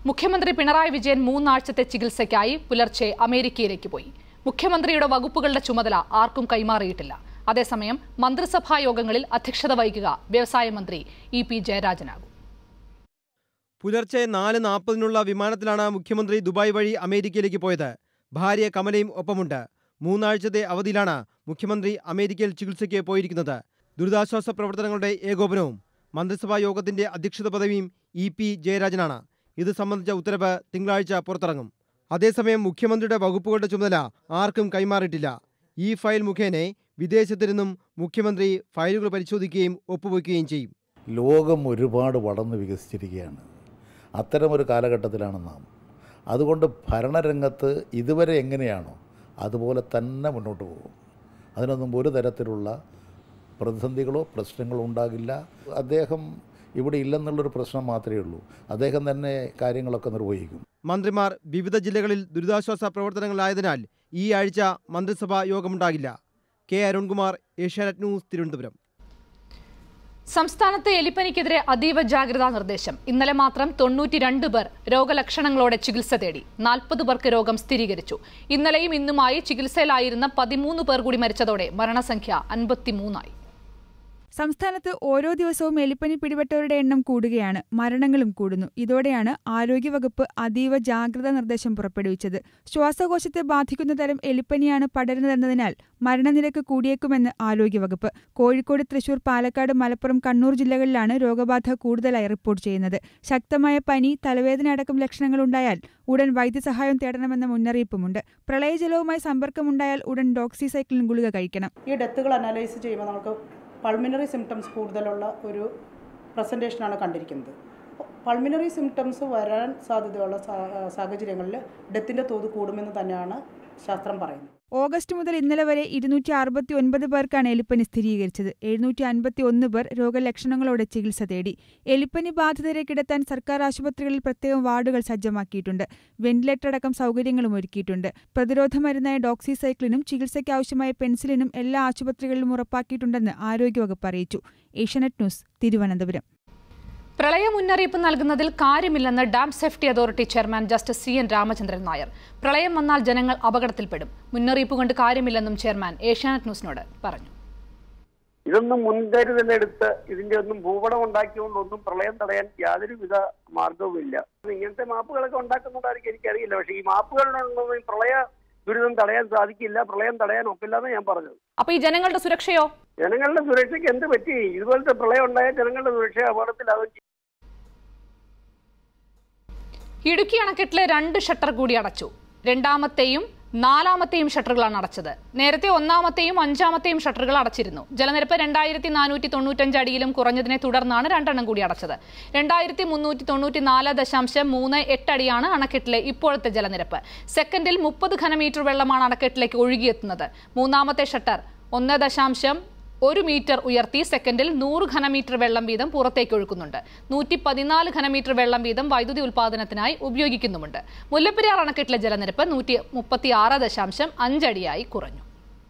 മുഖ്യമന്ത്രി പിണറായി വിജയൻ മൂന്നാഴ്ചത്തെ ചികിത്സയ്ക്കായി പുലർച്ചെ അമേരിക്കയിലേക്ക് പോയി മുഖ്യമന്ത്രിയുടെ വകുപ്പുകളുടെ ചുമതല ആർക്കും കൈമാറിയിട്ടില്ല അതേസമയം മന്ത്രിസഭാ യോഗങ്ങളിൽ അധ്യക്ഷത വഹിക്കുക വ്യവസായ മന്ത്രി ഇ പി ജയരാജനാകും പുലർച്ചെ നാല് നാൽപ്പതിനുള്ള വിമാനത്തിലാണ് മുഖ്യമന്ത്രി ദുബായ് വഴി അമേരിക്കയിലേക്ക് പോയത് ഭാര്യ കമലയും ഒപ്പമുണ്ട് മൂന്നാഴ്ചത്തെ അവധിയിലാണ് മുഖ്യമന്ത്രി അമേരിക്കയിൽ ചികിത്സയ്ക്ക് പോയിരിക്കുന്നത് ദുരിതാശ്വാസ പ്രവർത്തനങ്ങളുടെ ഏകോപനവും മന്ത്രിസഭാ യോഗത്തിന്റെ അധ്യക്ഷത പദവിയും ഇ പി ജയരാജനാണ് ഇത് സംബന്ധിച്ച ഉത്തരവ് തിങ്കളാഴ്ച പുറത്തിറങ്ങും അതേസമയം മുഖ്യമന്ത്രിയുടെ വകുപ്പുകളുടെ ചുമതല ആർക്കും കൈമാറിയിട്ടില്ല ഈ ഫയൽ മുഖേന വിദേശത്തു നിന്നും മുഖ്യമന്ത്രി ഫയലുകൾ പരിശോധിക്കുകയും ഒപ്പുവയ്ക്കുകയും ചെയ്യും ലോകം ഒരുപാട് വളർന്നു വികസിച്ചിരിക്കുകയാണ് അത്തരമൊരു കാലഘട്ടത്തിലാണ് നാം അതുകൊണ്ട് ഭരണരംഗത്ത് ഇതുവരെ എങ്ങനെയാണോ അതുപോലെ തന്നെ മുന്നോട്ട് പോകും അതിനൊന്നും ഒരു തരത്തിലുള്ള പ്രതിസന്ധികളോ പ്രശ്നങ്ങളോ ഉണ്ടാകില്ല അദ്ദേഹം ഇവിടെ ഇല്ലെന്നുള്ളൊരു പ്രശ്നം മാത്രമേ ഉള്ളൂ അദ്ദേഹം തന്നെ കാര്യങ്ങളൊക്കെ നിർവഹിക്കും മന്ത്രിമാർ വിവിധ ജില്ലകളിൽ ദുരിതാശ്വാസ പ്രവർത്തനങ്ങളായതിനാൽ ഈ ആഴ്ച മന്ത്രിസഭാ യോഗമുണ്ടാകില്ല കെ അരുൺകുമാർ ഏഷ്യാനെറ്റ് ന്യൂസ് തിരുവനന്തപുരം സംസ്ഥാനത്ത് എലിപ്പനിക്കെതിരെ അതീവ ജാഗ്രതാ നിർദ്ദേശം ഇന്നലെ മാത്രം തൊണ്ണൂറ്റിരണ്ട് പേർ രോഗലക്ഷണങ്ങളോടെ ചികിത്സ തേടി നാൽപ്പത് പേർക്ക് രോഗം സ്ഥിരീകരിച്ചു ഇന്നലെയും ഇന്നുമായി ചികിത്സയിലായിരുന്ന പതിമൂന്ന് പേർ കൂടി മരിച്ചതോടെ മരണസംഖ്യ അൻപത്തിമൂന്നായി സംസ്ഥാനത്ത് ഓരോ ദിവസവും എലിപ്പനി പിടിപെട്ടവരുടെ എണ്ണം കൂടുകയാണ് മരണങ്ങളും കൂടുന്നു ഇതോടെയാണ് ആരോഗ്യവകുപ്പ് അതീവ ജാഗ്രതാ നിർദ്ദേശം പുറപ്പെടുവിച്ചത് ശ്വാസകോശത്തെ ബാധിക്കുന്ന തരം എലിപ്പനിയാണ് പടരുന്നതെന്നതിനാൽ മരണനിരക്ക് കൂടിയേക്കുമെന്ന് ആരോഗ്യവകുപ്പ് കോഴിക്കോട് തൃശൂർ പാലക്കാട് മലപ്പുറം കണ്ണൂർ ജില്ലകളിലാണ് രോഗബാധ കൂടുതലായി റിപ്പോർട്ട് ചെയ്യുന്നത് ശക്തമായ പനി തലവേദന അടക്കം ലക്ഷണങ്ങളുണ്ടായാൽ ഉടൻ വൈദ്യസഹായം തേടണമെന്ന മുന്നറിയിപ്പുമുണ്ട് പ്രളയജലവുമായി സമ്പർക്കമുണ്ടായാൽ ഉടൻ ഡോക്സിസൈക്ലിൻ ഗുളിക കഴിക്കണം ഈ ഡെത്തുകൾ അനലൈസ് ചെയ്യുമ്പോൾ നമുക്ക് പൾമിനറി സിംറ്റംസ് കൂടുതലുള്ള ഒരു പ്രസൻറ്റേഷനാണ് കണ്ടിരിക്കുന്നത് പൾമിനറി സിംറ്റംസ് വരാൻ സാധ്യതയുള്ള സാ- സാഹചര്യങ്ങളിൽ ഡെത്തിൻ്റെ തോത് കൂടുമെന്ന് തന്നെയാണ് ശാസ്ത്രം പറയുന്നത് ഓഗസ്റ്റ് മുതൽ ഇന്നലെ വരെ ഇരുന്നൂറ്റി അറുപത്തി ഒൻപത് പേർക്കാണ് എലിപ്പനി സ്ഥിരീകരിച്ചത് എഴുന്നൂറ്റി അൻപത്തി ഒന്ന് പേർ രോഗലക്ഷണങ്ങളോടെ ചികിത്സ തേടി എലിപ്പനി ബാധിതരെ കിടത്താൻ സർക്കാർ ആശുപത്രികളിൽ പ്രത്യേകം വാർഡുകൾ സജ്ജമാക്കിയിട്ടുണ്ട് വെന്റിലേറ്റർ അടക്കം സൗകര്യങ്ങളും ഒരുക്കിയിട്ടുണ്ട് പ്രതിരോധ മരുന്നായ ഡോക്സിസൈക്ലിനും ചികിത്സയ്ക്കാവശ്യമായ പെൻസിലിനും എല്ലാ ആശുപത്രികളിലും ഉറപ്പാക്കിയിട്ടുണ്ടെന്ന് ആരോഗ്യവകുപ്പ് അറിയിച്ചു ഏഷ്യാനെറ്റ് ന്യൂസ് തിരുവനന്തപുരം പ്രളയ മുന്നറിയിപ്പ് നൽകുന്നതിൽ കാര്യമില്ലെന്ന് dam safety authority chairman justice C N Ramachandran Nair പ്രളയം വന്നാൽ ജനങ്ങൾ അപകടത്തിൽപ്പെടും മുന്നറിയിപ്പ് കൊണ്ട് കാര്യമില്ലെന്നും ചെയർമാൻ ഏഷ്യാനെറ്റ് ന്യൂസിനോട് പറഞ്ഞു ഇതൊന്നും മുൻകരുതലെടുത്ത് ഇതിന്റെ ഒന്നും ഭൂപടം ഉണ്ടാക്കിയോണ്ടൊന്നും പ്രളയം തടയാൻ യാതൊരുവിധ മാർഗവുമില്ല ഇങ്ങനത്തെ മാപ്പുകളൊക്കെ ഉണ്ടാക്കുന്നതായിരിക്കും എനിക്കറിയില്ല പക്ഷേ ഈ മാപ്പുകളിലൊന്നും ഈ പ്രളയ ദുരിതം തടയാൻ സാധിക്കില്ല പ്രളയം തടയാൻ ഒക്കില്ല എന്ന് ഞാൻ പറഞ്ഞത് അപ്പൊ ഈ ജനങ്ങളുടെ സുരക്ഷയോ ജനങ്ങളുടെ സുരക്ഷയ്ക്ക് എന്ത് പറ്റി ഇതുപോലത്തെ പ്രളയം ഉണ്ടായ ജനങ്ങളുടെ സുരക്ഷ അപകടത്തിലാവും ചെയ്യും. ഇടുക്കി അണക്കെട്ടിലെ രണ്ട് ഷട്ടർ കൂടി അടച്ചു രണ്ടാമത്തെയും നാലാമത്തെയും ഷട്ടറുകളാണ് അടച്ചത് നേരത്തെ ഒന്നാമത്തെയും അഞ്ചാമത്തെയും ഷട്ടറുകൾ അടച്ചിരുന്നു ജലനിരപ്പ് രണ്ടായിരത്തി നാനൂറ്റി തൊണ്ണൂറ്റഞ്ച് അടിയിലും കുറഞ്ഞതിനെ തുടർന്നാണ് രണ്ടെണ്ണം കൂടി അടച്ചത് രണ്ടായിരത്തി മുന്നൂറ്റി തൊണ്ണൂറ്റി നാല് ദശാംശം മൂന്ന് എട്ട് അടിയാണ് അണക്കെട്ടിലെ ഇപ്പോഴത്തെ ജലനിരപ്പ് സെക്കൻഡിൽ മുപ്പത് ഘനമീറ്റർ വെള്ളമാണ് അണക്കെട്ടിലേക്ക് ഒഴുകിയെത്തുന്നത് മൂന്നാമത്തെ ഷട്ടർ ഒന്ന് ദശാംശം ഒരു മീറ്റർ ഉയർത്തി സെക്കൻഡിൽ നൂറ് ഘനമീറ്റർ വെള്ളം വീതം പുറത്തേക്ക് ഒഴുക്കുന്നുണ്ട് നൂറ്റി പതിനാല് ഘനമീറ്റർ വെള്ളം വീതം വൈദ്യുതി ഉൽപാദനത്തിനായി ഉപയോഗിക്കുന്നുമുണ്ട് മുല്ലപ്പെരിയാർ അണക്കെട്ടിലെ ജലനിരപ്പ് നൂറ്റി മുപ്പത്തി ആറ് ദശാംശം അഞ്ചടിയായി കുറഞ്ഞു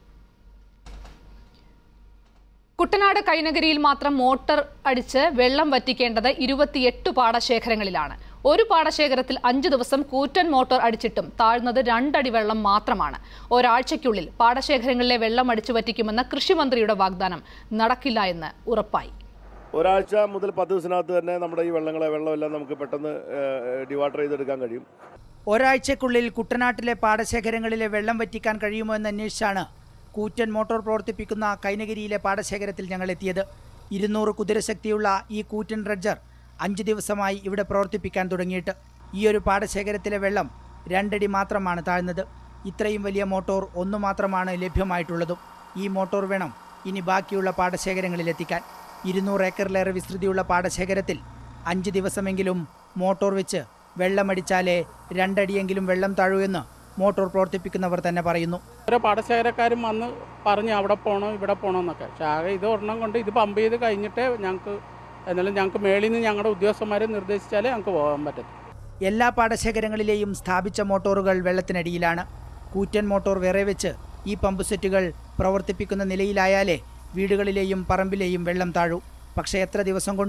കുട്ടനാട് കൈനഗരിയിൽ മാത്രം മോട്ടോർ അടിച്ച് വെള്ളം വറ്റിക്കേണ്ടത് ഇരുപത്തിയെട്ട് പാടശേഖരങ്ങളിലാണ് ഒരു പാടശേഖരത്തിൽ അഞ്ചു ദിവസം കൂറ്റൻ മോട്ടോർ അടിച്ചിട്ടും താഴ്ന്നത് രണ്ടടി വെള്ളം മാത്രമാണ് ഒരാഴ്ചയ്ക്കുള്ളിൽ പാടശേഖരങ്ങളിലെ വെള്ളം അടിച്ചു വറ്റിക്കുമെന്ന കൃഷിമന്ത്രിയുടെ വാഗ്ദാനം നടക്കില്ല എന്ന് ഉറപ്പായി ഒരാഴ്ച മുതൽ പത്ത് ദിവസത്തിനകത്ത് തന്നെ നമ്മുടെ ഈ വെള്ളങ്ങളെ വെള്ളമെല്ലാം നമുക്ക് പെട്ടെന്ന് ഡിവാട്ടർ ചെയ്തെടുക്കാൻ കഴിയും ഒരാഴ്ചക്കുള്ളിൽ കുട്ടനാട്ടിലെ പാടശേഖരങ്ങളിലെ വെള്ളം വറ്റിക്കാൻ കഴിയുമോ എന്ന് അന്വേഷിച്ചാണ് കൂറ്റൻ മോട്ടോർ പ്രവർത്തിപ്പിക്കുന്ന കൈനഗിരിയിലെ പാടശേഖരത്തിൽ ഞങ്ങൾ എത്തിയത് ഇരുന്നൂറ് കുതിരശക്തിയുള്ള ഈ കൂറ്റൻ ഡ്രഡ്ജർ അഞ്ച് ദിവസമായി ഇവിടെ പ്രവർത്തിപ്പിക്കാൻ തുടങ്ങിയിട്ട് ഈ ഒരു പാടശേഖരത്തിലെ വെള്ളം രണ്ടടി മാത്രമാണ് താഴ്ന്നത് ഇത്രയും വലിയ മോട്ടോർ ഒന്നു മാത്രമാണ് ലഭ്യമായിട്ടുള്ളതും ഈ മോട്ടോർ വേണം ഇനി ബാക്കിയുള്ള പാടശേഖരങ്ങളിൽ എത്തിക്കാൻ ഇരുന്നൂറ് ഏക്കറിലേറെ വിസ്തൃതിയുള്ള പാടശേഖരത്തിൽ അഞ്ച് ദിവസമെങ്കിലും മോട്ടോർ വെച്ച് വെള്ളമടിച്ചാലേ രണ്ടടിയെങ്കിലും വെള്ളം താഴൂ എന്ന് മോട്ടോർ പ്രവർത്തിപ്പിക്കുന്നവർ തന്നെ പറയുന്നു ഓരോ പാടശേഖരക്കാരും വന്ന് പറഞ്ഞ് അവിടെ പോകണം ഇവിടെ പോകണം എന്നൊക്കെ പക്ഷേ ആകെ ഇത് ഒരെണ്ണം കൊണ്ട് ഇത് പമ്പ് ചെയ്ത് കഴിഞ്ഞിട്ടേ ഞങ്ങൾക്ക് എന്നാലും ഞങ്ങൾക്ക് മേളിൽ നിന്ന് ഞങ്ങളുടെ ഉദ്യോഗസ്ഥന്മാരെ നിർദ്ദേശിച്ചാലേ ഞങ്ങൾക്ക് പോകാൻ പറ്റും എല്ലാ പാടശേഖരങ്ങളിലെയും സ്ഥാപിച്ച മോട്ടോറുകൾ വെള്ളത്തിനടിയിലാണ് കൂറ്റൻ മോട്ടോർ വേറെ വെച്ച് ഈ പമ്പ് സെറ്റുകൾ പ്രവർത്തിപ്പിക്കുന്ന നിലയിലായാലേ വീടുകളിലെയും പറമ്പിലെയും വെള്ളം താഴൂ പക്ഷേ എത്ര ദിവസം കൊണ്ട്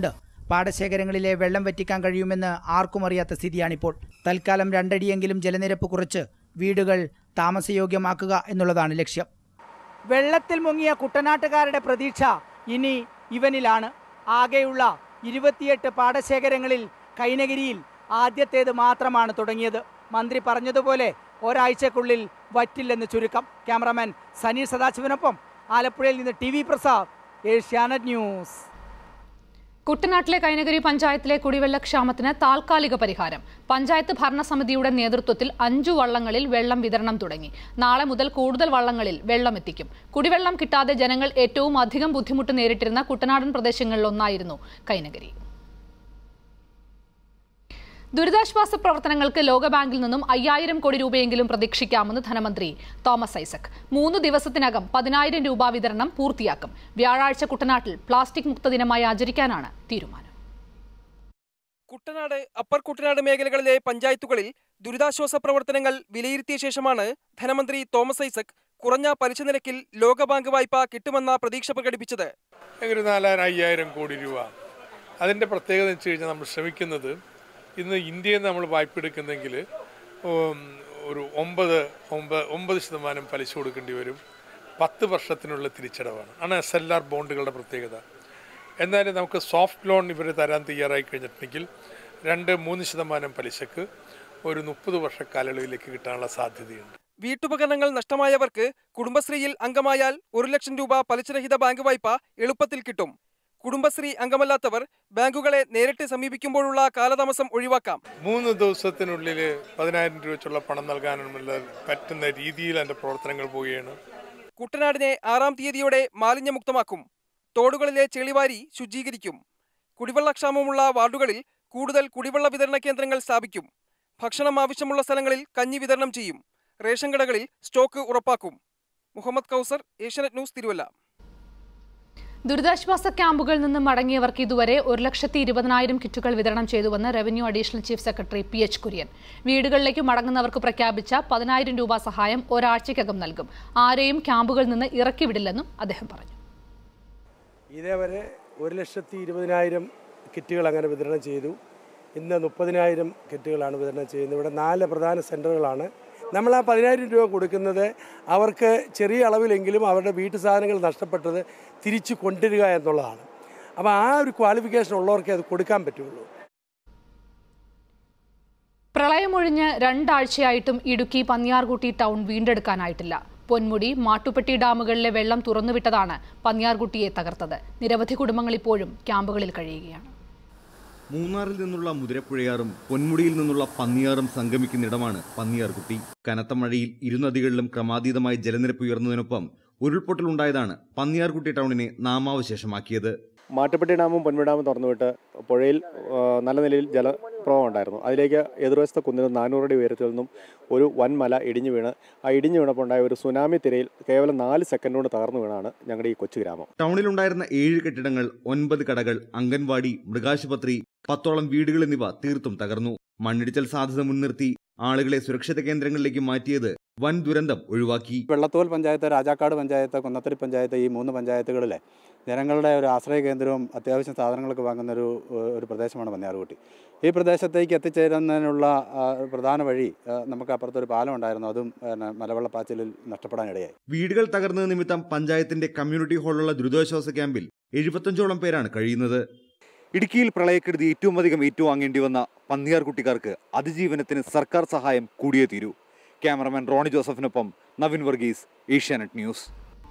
പാടശേഖരങ്ങളിലെ വെള്ളം വറ്റിക്കാൻ കഴിയുമെന്ന് ആർക്കും അറിയാത്ത സ്ഥിതിയാണിപ്പോൾ തൽക്കാലം രണ്ടടിയെങ്കിലും ജലനിരപ്പ് കുറച്ച് വീടുകൾ താമസയോഗ്യമാക്കുക എന്നുള്ളതാണ് ലക്ഷ്യം വെള്ളത്തിൽ മുങ്ങിയ കുട്ടനാട്ടുകാരുടെ പ്രതീക്ഷ ഇനി ഇവനിലാണ് ആകെയുള്ള ഇരുപത്തിയെട്ട് പാടശേഖരങ്ങളിൽ കൈനഗിരിയിൽ ആദ്യത്തേത് മാത്രമാണ് തുടങ്ങിയത് മന്ത്രി പറഞ്ഞതുപോലെ ഒരാഴ്ചക്കുള്ളിൽ വറ്റില്ലെന്ന് ചുരുക്കം ക്യാമറാമാൻ സനീർ സദാശിവനൊപ്പം ആലപ്പുഴയിൽ നിന്ന് T V Prasad Asianet news കുട്ടനാട്ടിലെ കൈനഗരി പഞ്ചായത്തിലെ കുടിവെള്ളക്ഷാമത്തിന് താൽക്കാലിക പരിഹാരം പഞ്ചായത്ത് ഭരണസമിതിയുടെ നേതൃത്വത്തിൽ അഞ്ചു വള്ളങ്ങളിൽ വെള്ളം വിതരണം തുടങ്ങി നാളെ മുതൽ കൂടുതൽ വള്ളങ്ങളിൽ വെള്ളം എത്തിക്കും കുടിവെള്ളം കിട്ടാതെ ജനങ്ങൾ ഏറ്റവും അധികം ബുദ്ധിമുട്ട് നേരിട്ടിരുന്ന കുട്ടനാടൻ പ്രദേശങ്ങളിലൊന്നായിരുന്നു കൈനഗരി ദുരിതാശ്വാസ പ്രവർത്തനങ്ങൾക്ക് ലോകബാങ്കിൽ നിന്നും അയ്യായിരം കോടി രൂപയെങ്കിലും പ്രതീക്ഷിക്കാമെന്ന് ധനമന്ത്രി തോമസ് ഐസക് മൂന്ന് ദിവസത്തിനകം പതിനായിരം രൂപ വിതരണം പൂർത്തിയാക്കും വ്യാഴാഴ്ച കുട്ടനാട്ടിൽ പ്ലാസ്റ്റിക് മുക്ത ദിനമായി ആചരിക്കാനാണ് തീരുമാനം കുട്ടനാട് അപ്പർ കുട്ടനാട് മേഖലകളിലെ പഞ്ചായത്തുകളിൽ ദുരിതാശ്വാസ പ്രവർത്തനങ്ങൾ വിലയിരുത്തിയ ശേഷമാണ് ധനമന്ത്രി തോമസ് ഐസക് കുറഞ്ഞ പലിശ നിരക്കിൽ ലോകബാങ്ക് വായ്പ കിട്ടുമെന്ന പ്രതീക്ഷ പ്രകടിപ്പിച്ചത് ഒരു നാലായിരം അയ്യായിരം കോടി രൂപ അതിൻ്റെ പ്രത്യേകത എന്ന് വെച്ച് കഴിഞ്ഞാൽ നമ്മൾ ശ്രമിക്കുന്നത് ഇന്ന് ഇന്ത്യയിൽ നിന്ന് നമ്മൾ വായ്പ എടുക്കുന്നെങ്കിൽ ഉം, ഒരു ഒമ്പത് ഒമ്പത് ഒമ്പത് ശതമാനം പലിശ കൊടുക്കേണ്ടി വരും പത്ത് വർഷത്തിനുള്ള തിരിച്ചടവാണ് ആണ് എസ് എൽ ആർ ബോണ്ടുകളുടെ പ്രത്യേകത എന്നാലും നമുക്ക് സോഫ്റ്റ് ലോൺ ഇവർ തരാൻ തയ്യാറായി കഴിഞ്ഞിട്ടുണ്ടെങ്കിൽ രണ്ട് മൂന്ന് ശതമാനം പലിശക്ക് ഒരു മുപ്പത് വർഷ കാലയളവിലേക്ക് കിട്ടാനുള്ള സാധ്യതയുണ്ട് വീട്ടുപകരണങ്ങൾ നഷ്ടമായവർക്ക് കുടുംബശ്രീയിൽ അംഗമായാൽ ഒരു ലക്ഷം രൂപ പലിശരഹിത ബാങ്ക് വായ്പ എളുപ്പത്തിൽ കിട്ടും കുടുംബശ്രീ അംഗമല്ലാത്തവർ ബാങ്കുകളെ നേരിട്ട് സമീപിക്കുമ്പോഴുള്ള കാലതാമസം ഒഴിവാക്കാം മൂന്ന് ദിവസത്തിനുള്ളിൽ പതിനായിരം രൂപ വെച്ചുള്ള പണം നൽകാനുള്ള പറ്റുന്ന രീതിയിൽ എൻ്റെ പ്രവർത്തനങ്ങൾ പോവുകയാണ് കുട്ടനാടിനെ ആറാം തീയതിയോടെ മാലിന്യമുക്തമാക്കും തോടുകളിലെ ചെളിവാരി ശുചീകരിക്കും കുടിവെള്ളക്ഷാമമുള്ള വാർഡുകളിൽ കൂടുതൽ കുടിവെള്ള വിതരണ കേന്ദ്രങ്ങൾ സ്ഥാപിക്കും ഭക്ഷണം ആവശ്യമുള്ള സ്ഥലങ്ങളിൽ കഞ്ഞി വിതരണം ചെയ്യും റേഷൻ കടകളിൽ സ്റ്റോക്ക് ഉറപ്പാക്കും മുഹമ്മദ് കൗസർ ഏഷ്യാനെറ്റ് ന്യൂസ് തിരുവല്ല ദുരിതാശ്വാസ ക്യാമ്പുകളിൽ നിന്ന് മടങ്ങിയവർക്ക് ഇതുവരെ ഒരു ലക്ഷത്തി ഇരുപതിനായിരം കിറ്റുകൾ വിതരണം ചെയ്തുവെന്ന് revenue additional chief secretary P H Kurian വീടുകളിലേക്ക് മടങ്ങുന്നവർക്ക് പ്രഖ്യാപിച്ച പതിനായിരം രൂപ സഹായം ഒരാഴ്ചയ്ക്കകം നൽകും ആരെയും ക്യാമ്പുകളിൽ നിന്ന് ഇറക്കിവിടില്ലെന്നും അദ്ദേഹം പറഞ്ഞു ഇതേവരെ ഒരു ലക്ഷത്തി ഇരുപതിനായിരം കിറ്റുകൾ അങ്ങനെ വിതരണം ചെയ്തു ഇന്ന് മുപ്പതിനായിരം കിറ്റുകളാണ് വിതരണം ചെയ്യുന്നത് ഇവിടെ നാല് പ്രധാന സെൻറ്ററുകളാണ് നമ്മൾ ആ പതിനായിരം രൂപ കൊടുക്കുന്നത് അവർക്ക് ചെറിയ അളവിലെങ്കിലും അവരുടെ വീട്ടു സാധനങ്ങൾ നഷ്ടപ്പെട്ടത് തിരിച്ചു കൊണ്ടുവരിക എന്നുള്ളതാണ് അപ്പോൾ ആ ഒരു ക്വാളിഫിക്കേഷൻ ഉള്ളവർക്കേ അത് കൊടുക്കാൻ പറ്റുള്ളൂ പ്രളയമൊഴിഞ്ഞ് രണ്ടാഴ്ചയായിട്ടും ഇടുക്കി പന്നിയാർകുട്ടി ടൗൺ വീണ്ടെടുക്കാനായിട്ടില്ല പൊന്മുടി മാട്ടുപ്പെട്ടി ഡാമുകളിലെ വെള്ളം തുറന്നുവിട്ടതാണ് പന്നിയാർകുട്ടിയെ തകർത്തത് നിരവധി കുടുംബങ്ങൾ ഇപ്പോഴും ക്യാമ്പുകളിൽ കഴിയുകയാണ് മൂന്നാറിൽ നിന്നുള്ള മുതിരപ്പുഴയാറും പൊന്മുടിയിൽ നിന്നുള്ള പന്നിയാറും സംഗമിക്കുന്നിടമാണ് പന്നിയാർകുട്ടി കനത്ത മഴയിൽ ഇരുനദികളിലും ക്രമാതീതമായി ജലനിരപ്പ് ഉയർന്നതിനൊപ്പം ഉരുൾപൊട്ടലുണ്ടായതാണ് പന്നിയാർകുട്ടി ടൗണിനെ നാമാവശേഷമാക്കിയത് മാട്ടുപ്പെട്ടി ഡാമും പൊന്മുടി ഡാമും തുറന്നുവിട്ട് പുഴയിൽ ആ, നല്ല നിലയിൽ ജലപ്രവാഹം ഉണ്ടായിരുന്നു അതിലേക്ക് എതിർവശത്തെ കുന്നിന് നാനൂറടി ഉയരത്തിൽ നിന്നും ഒരു വൻമല ഇടിഞ്ഞു വീണ് ആ ഇടിഞ്ഞു വീണപ്പോൾ ഉണ്ടായ ഒരു സുനാമി തിരയിൽ കേവലം നാല് സെക്കൻഡ് കൊണ്ട് തകർന്നു വീണാണ് ഞങ്ങളുടെ ഈ കൊച്ചു ഗ്രാമം ടൗണിലുണ്ടായിരുന്ന ഏഴ് കെട്ടിടങ്ങൾ ഒൻപത് കടകൾ അംഗൻവാടി മൃഗാശുപത്രി പത്തോളം വീടുകൾ എന്നിവ തീർത്തും തകർന്നു മണ്ണിടിച്ചൽ സാധ്യത മുൻനിർത്തി ആളുകളെ സുരക്ഷിത കേന്ദ്രങ്ങളിലേക്ക് മാറ്റിയത് വൻ ദുരന്തം ഒഴിവാക്കി വെള്ളത്തോൽ പഞ്ചായത്ത് രാജാക്കാട് പഞ്ചായത്ത് കുന്നത്തടി പഞ്ചായത്ത് ഈ മൂന്ന് പഞ്ചായത്തുകളിലെ ജനങ്ങളുടെ ഒരു ആശ്രയ കേന്ദ്രവും അത്യാവശ്യം സാധനങ്ങളൊക്കെ വാങ്ങുന്ന ഒരു ഒരു പ്രദേശമാണ് പന്നിയാറുകുട്ടി ഈ പ്രദേശത്തേക്ക് എത്തിച്ചേരുന്നതിനുള്ള ആ, പ്രധാന വഴി ആ, നമുക്ക് അപ്പുറത്തൊരു പാലം ഉണ്ടായിരുന്നു അതും പിന്നെ, മലവെള്ളപ്പാച്ചിലിൽ നഷ്ടപ്പെടാനിടയായി വീടുകൾ തകർന്നത് നിമിത്തം പഞ്ചായത്തിന്റെ കമ്മ്യൂണിറ്റി ഹാളിലുള്ള ദുരിതാശ്വാസ ക്യാമ്പിൽ എഴുപത്തഞ്ചോളം പേരാണ് കഴിയുന്നത് ഇടുക്കിയിൽ പ്രളയക്കെടുതി ഏറ്റവും അധികം ഏറ്റുവാങ്ങേണ്ടി വന്ന പന്നിയാർകുട്ടിക്കാർക്ക് അതിജീവനത്തിന് സർക്കാർ സഹായം കൂടിയേ തീരൂ ക്യാമറമാൻ റോണി ജോസഫിനൊപ്പം നവിൻ വർഗീസ് ഏഷ്യാനെറ്റ് ന്യൂസ്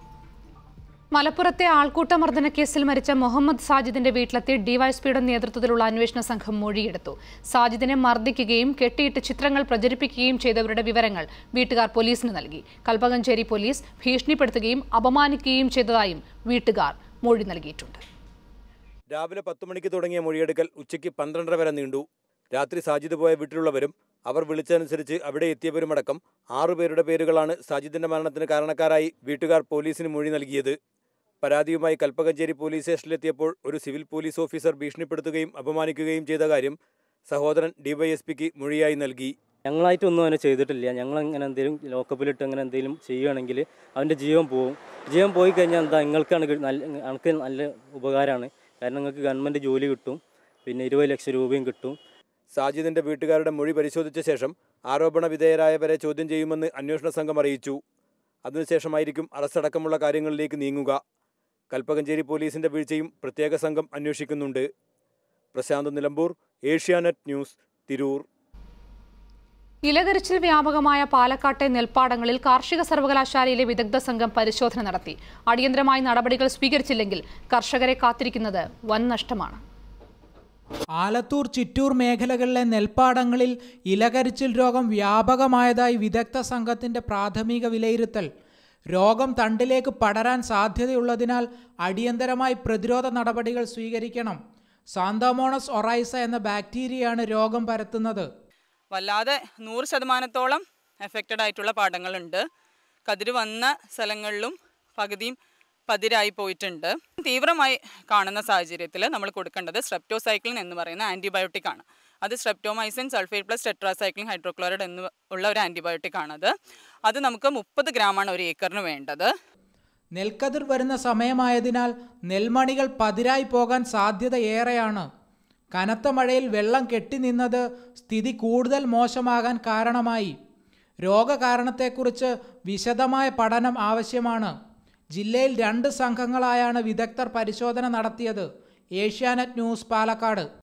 മലപ്പുറത്തെ ആൾക്കൂട്ടമർദ്ദന കേസിൽ മരിച്ച മുഹമ്മദ് സാജിദിന്റെ വീട്ടിലെത്തി ഡിവൈഎസ്പിയുടെ നേതൃത്വത്തിലുള്ള അന്വേഷണ സംഘം മൊഴിയെടുത്തു സാജിദിനെ മർദ്ദിക്കുകയും കെട്ടിയിട്ട് ചിത്രങ്ങൾ പ്രചരിപ്പിക്കുകയും ചെയ്തവരുടെ വിവരങ്ങൾ വീട്ടുകാർ പോലീസിന് നൽകി കൽപ്പകഞ്ചേരി പോലീസ് ഭീഷണിപ്പെടുത്തുകയും അപമാനിക്കുകയും ചെയ്തതായും വീട്ടുകാർ മൊഴി നൽകിയിട്ടുണ്ട് രാവിലെ പത്ത് മണിക്ക് തുടങ്ങിയ മൊഴിയെടുക്കൽ ഉച്ചയ്ക്ക് പന്ത്രണ്ടര വരെ നീണ്ടു രാത്രി സാജിദ് പോയ വീട്ടിലുള്ളവരും അവർ വിളിച്ചതനുസരിച്ച് അവിടെ എത്തിയവരുമടക്കം ആറുപേരുടെ പേരുകളാണ് സാജിദിന്റെ മരണത്തിന് കാരണക്കാരായി വീട്ടുകാർ പോലീസിന് മൊഴി നൽകിയത് പരാതിയുമായി കൽപ്പകഞ്ചേരി പോലീസ് സ്റ്റേഷനിലെത്തിയപ്പോൾ ഒരു സിവിൽ പോലീസ് ഓഫീസർ ഭീഷണിപ്പെടുത്തുകയും അപമാനിക്കുകയും ചെയ്ത കാര്യം സഹോദരൻ ഡിവൈഎസ്പിക്ക് മൊഴിയായി നൽകി ഞങ്ങളായിട്ടൊന്നും അങ്ങനെ ചെയ്തിട്ടില്ല ഞങ്ങൾ അങ്ങനെ എന്തെങ്കിലും ലോക്കപ്പിലിട്ട് അങ്ങനെ എന്തെങ്കിലും ചെയ്യുകയാണെങ്കിൽ അവൻ്റെ ജീവൻ പോവും ജീവൻ പോയി കഴിഞ്ഞാൽ എന്താ നിങ്ങൾക്കാണ് കി- നല്ല നിങ്ങൾക്ക് നല്ല ഉപകാരമാണ് കാരണം നിങ്ങൾക്ക് ഗവൺമെൻറ് ജോലി കിട്ടും പിന്നെ ഇരുപത് ലക്ഷം രൂപയും കിട്ടും സാജിദിന്റെ വീട്ടുകാരുടെ മൊഴി പരിശോധിച്ച ശേഷം ആരോപണ വിധേയരായവരെ ചോദ്യം ചെയ്യുമെന്ന് അന്വേഷണ സംഘം അറിയിച്ചു അതിനുശേഷമായിരിക്കും അറസ്റ്റടക്കമുള്ള കാര്യങ്ങളിലേക്ക് നീങ്ങുക കൽപ്പകഞ്ചേരി പോലീസിന്റെ വീഴ്ചയും പ്രത്യേക സംഘം അന്വേഷിക്കുന്നുണ്ട് പ്രശാന്ത് നിലമ്പൂർ ഏഷ്യാനെറ്റ് ന്യൂസ് തിരൂർ ഇലകരിച്ചിൽ വ്യാപകമായ പാലക്കാട്ടെ നെൽപ്പാടങ്ങളിൽ കാർഷിക സർവകലാശാലയിലെ വിദഗ്ധ സംഘം പരിശോധന നടത്തി അടിയന്തരമായി നടപടികൾ സ്വീകരിച്ചില്ലെങ്കിൽ കർഷകരെ കാത്തിരിക്കുന്നത് വൻ നഷ്ടമാണ് ആലത്തൂർ ചിറ്റൂർ മേഖലകളിലെ നെൽപ്പാടങ്ങളിൽ ഇലകരിച്ചിൽ രോഗം വ്യാപകമായതായി വിദഗ്ധ സംഘത്തിന്റെ പ്രാഥമിക വിലയിരുത്തൽ രോഗം തണ്ടിലേക്ക് പടരാൻ സാധ്യതയുള്ളതിനാൽ അടിയന്തരമായി പ്രതിരോധ നടപടികൾ സ്വീകരിക്കണം സാന്തോമോണസ് ഒറൈസ എന്ന ബാക്ടീരിയയാണ് രോഗം പരത്തുന്നത് വല്ലാതെ നൂറ് ശതമാനത്തോളം എഫക്റ്റഡ് ആയിട്ടുള്ള പാടങ്ങളുണ്ട് കതിര് വന്ന സ്ഥലങ്ങളിലും പകുതിയും പതിരായി പോയിട്ടുണ്ട് തീവ്രമായി കാണുന്ന സാഹചര്യത്തിൽ നമ്മൾ കൊടുക്കേണ്ടത് സ്ട്രെപ്റ്റോസൈക്ലിൻ എന്ന് പറയുന്ന ആൻറ്റിബയോട്ടിക് ആണ് അത് streptomycin sulphate plus tetracycline hydrochloride എന്ന് ഉള്ള ഒരു ആൻറ്റിബയോട്ടിക് ആണത് അത് നമുക്ക് മുപ്പത് ഗ്രാമാണ് ഒരു ഏക്കറിന് വേണ്ടത് നെൽക്കതിർ വരുന്ന സമയമായതിനാൽ നെൽമണികൾ പതിരായി പോകാൻ സാധ്യത ഏറെയാണ് കനത്ത മഴയിൽ വെള്ളം കെട്ടിനിന്നത് സ്ഥിതി കൂടുതൽ മോശമാകാൻ കാരണമായി രോഗകാരണത്തെക്കുറിച്ച് വിശദമായ പഠനം ആവശ്യമാണ് ജില്ലയിൽ രണ്ട് സംഘങ്ങളായാണ് വിദഗ്ധർ പരിശോധന നടത്തിയത് ഏഷ്യാനെറ്റ് ന്യൂസ് പാലക്കാട്